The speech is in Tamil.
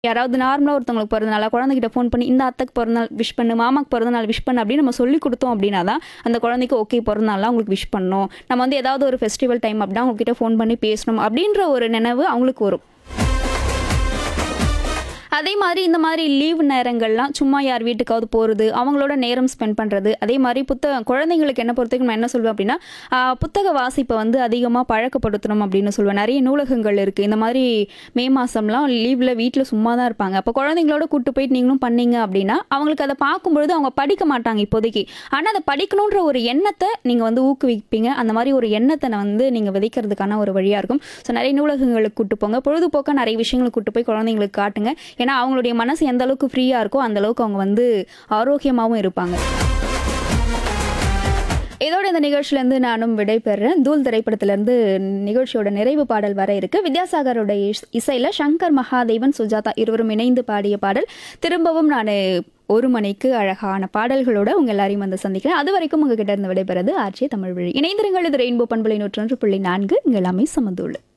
யாராவது நார்மலாக ஒருத்தவங்களுக்கு பிறந்த நாளா குழந்தைகிட்ட ஃபோன் பண்ணி இந்த அத்தைக்கு பிறந்த நாள் விஷ் பண்ணு மாமாக்கு பிறந்த நாள் விஷ் பண்ணு அப்படின்னு நம்ம சொல்லி கொடுத்தோம் அப்படின்னா தான் அந்த குழந்தைக்கு ஓகே பிறந்த நாள்லாம் அவங்களுக்கு விஷ் பண்ணணும் நம்ம வந்து ஏதாவது ஒரு ஃபெஸ்டிவல் டைம் அப்படின்னா அவங்க கிட்ட ஃபோன் பண்ணி பேசணும் அப்படின்ற ஒரு நினைவு அவங்களுக்கு வரும் அதே மாதிரி இந்த மாதிரி லீவ் நேரங்கள்லாம் சும்மா யார் வீட்டுக்காவது போகிறது அவங்களோட நேரம் ஸ்பெண்ட் பண்ணுறது அதே மாதிரி புத்தக குழந்தைங்களுக்கு என்ன பொறுத்தவரைக்கும் நான் என்ன சொல்வேன் அப்படின்னா ஆஹ், புத்தக வாசிப்பை வந்து அதிகமாக பழக்கப்படுத்தணும் அப்படின்னு சொல்லுவேன் நிறைய நூலகங்கள் இருக்குது இந்த மாதிரி மே மாதம்லாம் லீவில் வீட்டில் சும்மா தான் இருப்பாங்க அப்போ குழந்தைங்களோட கூட்டு போயிட்டு நீங்களும் பண்ணீங்க அப்படின்னா அவங்களுக்கு அதை பார்க்கும்பொழுது அவங்க படிக்க மாட்டாங்க இப்போதைக்கு ஆனால் அதை படிக்கணுன்ற ஒரு எண்ணத்தை நீங்கள் வந்து ஊக்குவிப்பீங்க அந்த மாதிரி ஒரு எண்ணத்தை வந்து நீங்கள் விதைக்கிறதுக்கான ஒரு வழியாக இருக்கும் ஸோ நிறைய நூலகங்களுக்கு கூட்டு போங்க பொழுதுபோக்காக நிறைய விஷயங்களை கூட்டு போய் குழந்தைங்களுக்கு காட்டுங்க ஏன்னா அவங்களுடைய மனசு எந்த அளவுக்கு ஃப்ரீயாக இருக்கோ அந்த அளவுக்கு அவங்க வந்து ஆரோக்கியமாகவும் இருப்பாங்க இதோட இந்த நிகழ்ச்சியிலேருந்து நானும் விடை பெறுறேன் தூள் திரைப்படத்திலேருந்து நிகழ்ச்சியோட நிறைவு பாடல் வர இருக்கு வித்யாசாகரோட இஸ்- இசையில சங்கர் மகாதேவன் சுஜாதா இருவரும் இணைந்து பாடிய பாடல் திரும்பவும் நான் ஒரு மணிக்கு அழகான பாடல்களோட உங்க எல்லாரையும் வந்து சந்திக்கிறேன் அது வரைக்கும் உங்ககிட்ட இருந்து விடைபெறது ஆர்ஜே தமிழ் வழி இணைந்திருங்கள் இது ரெயின்போ பண்பலை நூற்றொன்று புள்ளி நான்கு இங்க எல்லாமே சமந்துள்ளு